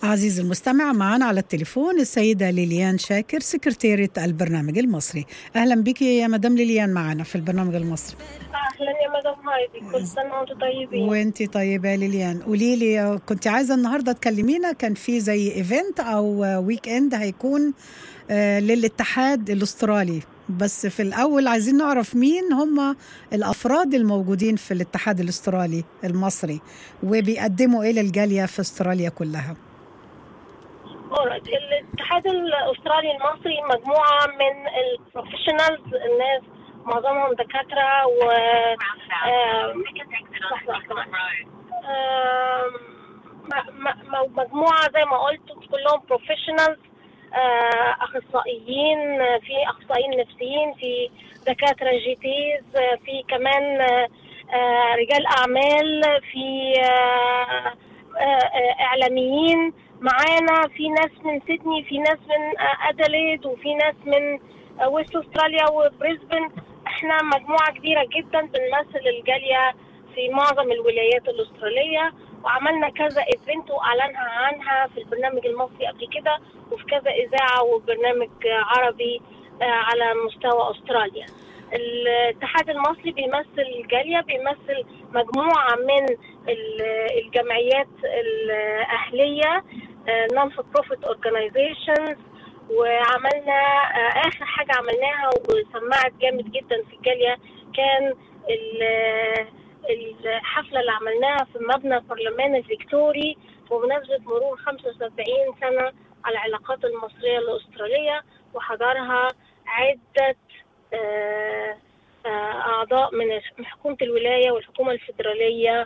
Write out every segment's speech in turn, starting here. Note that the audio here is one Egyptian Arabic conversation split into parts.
عزيزي المستمع معنا على التليفون السيدة ليليان شاكر سكرتيرة البرنامج المصري أهلا بك يا مدام ليليان معنا في البرنامج المصري اهلا يا مدام هايدي كل سنه وانتم طيبين وانتي طيبة يا ليليان قولي لي كنت عايزة النهاردة تكلمينا كان في زي ايفنت أو ويك اند هيكون آه، للاتحاد الأسترالي بس في الأول عايزين نعرف مين هم الأفراد الموجودين في الاتحاد الأسترالي المصري وبيقدموا إيه للجالية في أستراليا كلها Alright. الاتحاد الاسترالي المصري مجموعه من البروفيشنالز الناس معظمهم دكاتره و آم، لحظة. آم، م- م- م- مجموعه زي ما قلت كلهم بروفيشنالز اخصائيين آه، في اخصائيين نفسيين في دكاتره جي تيز آه، في كمان آه، آه، رجال اعمال في آه، آه، آه، اعلاميين معانا في ناس من سيدني في ناس من آه، ادليد وفي ناس من آه، ويست استراليا وبريسبن احنا مجموعه كبيره جدا بنمثل الجاليه في معظم الولايات الاستراليه وعملنا كذا ايفنت واعلنها عنها في البرنامج المصري قبل كده وفي كذا اذاعه وبرنامج آه، عربي آه، على مستوى استراليا الاتحاد المصري بيمثل الجاليه بيمثل مجموعه من ال- الجمعيات الاهليه نون فور بروفيت اورجانيزيشنز وعملنا آه، اخر حاجه عملناها وسمعت جامد جدا في الجاليه كان ال- الحفله اللي عملناها في مبنى البرلمان الفيكتوري بمناسبه مرور 75 سنه على العلاقات المصريه الاستراليه وحضرها عده آه، آه، اعضاء من حكومه الولايه والحكومه الفederاليه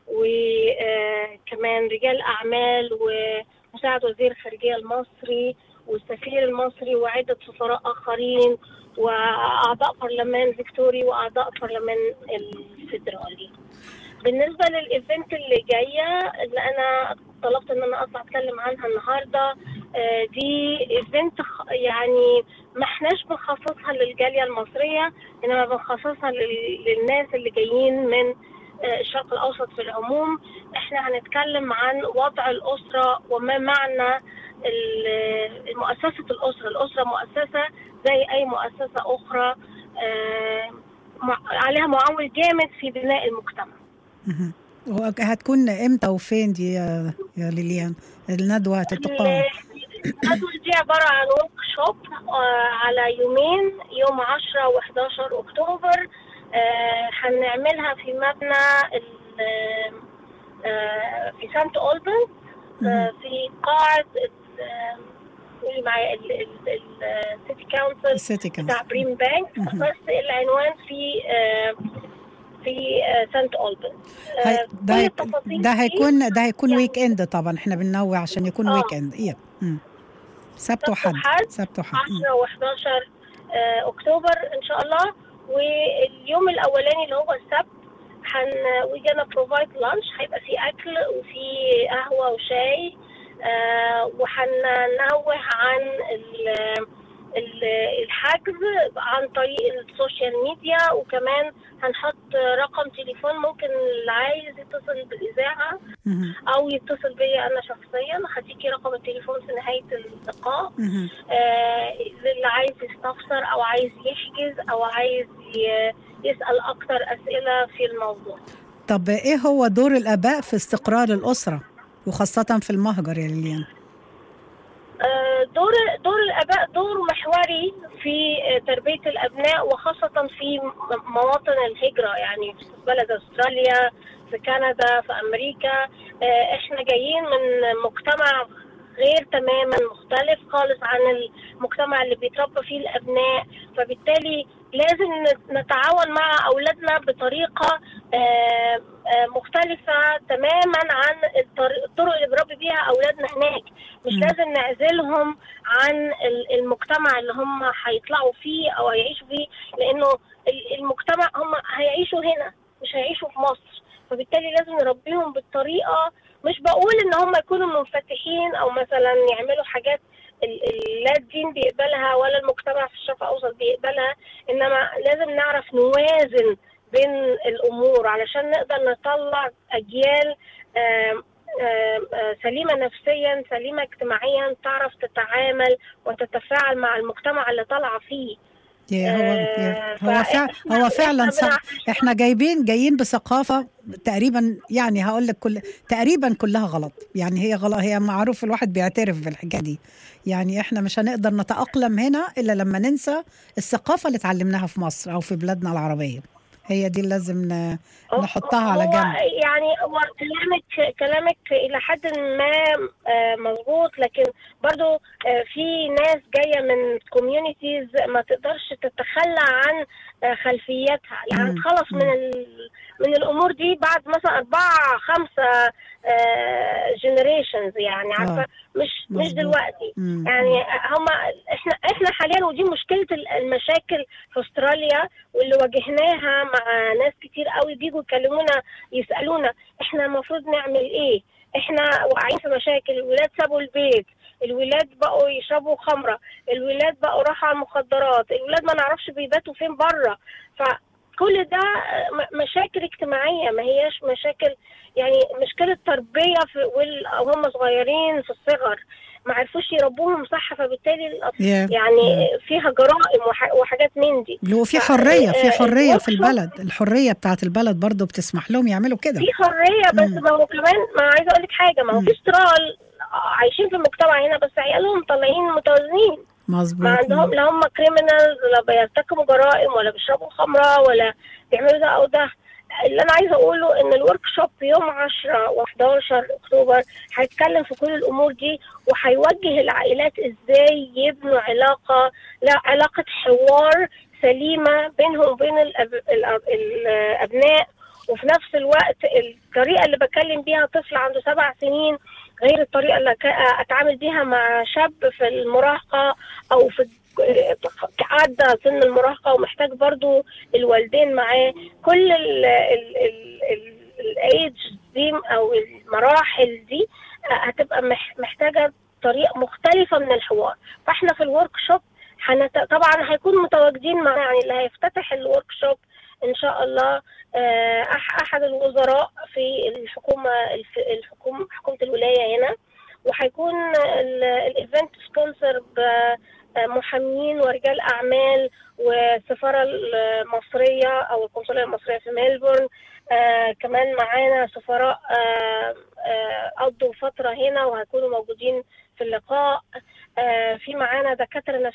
وكمان رجال اعمال ومساعد وزير الخارجيه المصري والسفير المصري وعده سفراء اخرين واعضاء برلمان فيكتوري واعضاء برلمان الفيدرالي بالنسبه للايفنت اللي جايه اللي انا طلبت ان انا اطلع اتكلم عنها النهارده آه، دي ايفنت خ- يعني ما احناش بنخصصها للجاليه المصريه انما بنخصصها لل- للناس اللي جايين من آه، الشرق الاوسط في العموم احنا هنتكلم عن وضع الاسره وما معنى ال- مؤسسه الاسره الاسره مؤسسه زي اي مؤسسه اخرى آه، مع- عليها معول جامد في بناء المجتمع مهم. وهتكون امتى وفين دي يا, يا ليليان الندوة هتتقام الندوة دي عبارة عن ورك شوب على يومين يوم 10 و11 أكتوبر آه، هنعملها في مبنى ال- آه، في سانت أولبن آه، في قاعة ال- آه، قولي معايا السيتي كونسل السيتي بتاع كونسل بريم بانك مهم. بس العنوان في آه، في آه، سانت أولبن آه، هي- ده كل هي- التفاصيل ده دي هيكون ده هيكون يعني- ويك اند طبعا احنا بننوع عشان يكون آه. ويك اند يب مم. سبت سبت وحد وحد. سبت وحد مم. 10 و11 اكتوبر ان شاء الله واليوم الاولاني اللي هو السبت هن وي جانا بروفايد لانش هيبقى في اكل وفي قهوه وشاي آه، وهننوه عن ال- ال- الحجز عن طريق السوشيال ميديا وكمان هنحط رقم تليفون ممكن اللي عايز يتصل بالاذاعه مهم. او يتصل بيا انا شخصيا هديكي رقم التليفون في نهايه اللقاء مهم. آه، اللي عايز يستفسر او عايز يحجز او عايز ي- يسال اكتر اسئله في الموضوع طب ايه هو دور الاباء في استقرار الاسره وخاصه في المهجر يا ليليان آه، دور دور الاباء دور محوري في آه، تربيه الابناء وخاصه في م- مواطن الهجره يعني في بلد استراليا في كندا في امريكا آه، احنا جايين من مجتمع غير تماما مختلف خالص عن المجتمع اللي بيتربى فيه الابناء فبالتالي لازم ن- نتعاون مع اولادنا بطريقه آه، آه، مختلفه تماما عن الطر- الطرق اللي بيربي بيها اولادنا هناك مش مم. لازم نعزلهم عن ال- المجتمع اللي هم هيطلعوا فيه او هيعيشوا فيه لانه ال- المجتمع هم هيعيشوا هنا مش هيعيشوا في مصر فبالتالي لازم نربيهم بالطريقه مش بقول ان هم يكونوا منفتحين او مثلا يعملوا حاجات ال- ال- لا الدين بيقبلها ولا المجتمع في الشرق الاوسط بيقبلها انما لازم نعرف نوازن بين الامور علشان نقدر نطلع اجيال آم، آم، آم، آه، سليمه نفسيا سليمه اجتماعيا تعرف تتعامل وتتفاعل مع المجتمع اللي طالعه فيه يا هو يا آه، هو فع فإحنا- هو فعلا إحنا صح بنع- احنا جايبين جايين بثقافه تقريبا يعني هقول لك كل تقريبا كلها غلط يعني هي غلط هي معروف الواحد بيعترف بالحكايه دي يعني احنا مش هنقدر نتاقلم هنا الا لما ننسى الثقافه اللي اتعلمناها في مصر او في بلادنا العربيه هي دي اللي لازم ن- نحطها على هو جنب يعني هو كلامك كلامك الى حد ما آه، مظبوط لكن برضو آه، في ناس جايه من كوميونيتيز ما تقدرش تتخلى عن آه، خلفيتها يعني مم. تخلص من مم. ال- من الامور دي بعد مثلا اربعه خمسه جنريشنز يعني عارفه آه. مش مش مظبوط. دلوقتي مم. يعني هم احنا احنا حاليا ودي مشكله ال- المشاكل في استراليا واللي واجهناها مع ناس كتير قوي بيجوا يكلمونا يسالونا احنا المفروض نعمل ايه؟ احنا واقعين في مشاكل الولاد سابوا البيت الولاد بقوا يشربوا خمره الولاد بقوا راحوا على المخدرات الولاد ما نعرفش بيباتوا فين بره فكل ده م- مشاكل اجتماعيه ما هياش مشاكل يعني مشكله تربيه في وال- وهم صغيرين في الصغر ما عرفوش يربوهم صح فبالتالي الأطفال يا يعني فيها جرائم وح- وحاجات من دي وفي حريه في آه، حريه في الورك البلد الحريه بتاعت البلد برضو بتسمح لهم يعملوا كده في حريه بس مم. ما هو كمان ما عايزه اقول لك حاجه ما هو مم. في استرال عايشين في المجتمع هنا بس عيالهم طالعين متوازنين مظبوط ما عندهم لا هم كريمنالز ولا بيرتكبوا جرائم ولا بيشربوا خمره ولا بيعملوا ده او ده اللي انا عايزه اقوله ان الورك شوب يوم 10 و11 اكتوبر هيتكلم في كل الامور دي وهيوجه العائلات ازاي يبنوا علاقه لا علاقه حوار سليمه بينهم وبين الأب... الأب... الابناء وفي نفس الوقت الطريقه اللي بكلم بيها طفل عنده سبع سنين غير الطريقه اللي ك- اتعامل بيها مع شاب في المراهقه او في عدى سن المراهقه ومحتاج برضو الوالدين معاه كل ال ال ال ال الايدج دي او المراحل دي هتبقى مح- محتاجه طريقه مختلفه من الحوار فاحنا في الورك شوب حنت... طبعا هيكون متواجدين معنا يعني اللي هيفتتح الورك شوب ان شاء الله آه، أح- احد الوزراء في الحكومه الف- الحكومه حكومه الولايه هنا وهيكون ال- الايفنت سبونسر بمحامين ورجال اعمال والسفاره المصريه او القنصليه المصريه في ميلبورن آه كمان معانا سفراء آه آه قضوا فتره هنا وهيكونوا موجودين في اللقاء آه في معانا دكاتره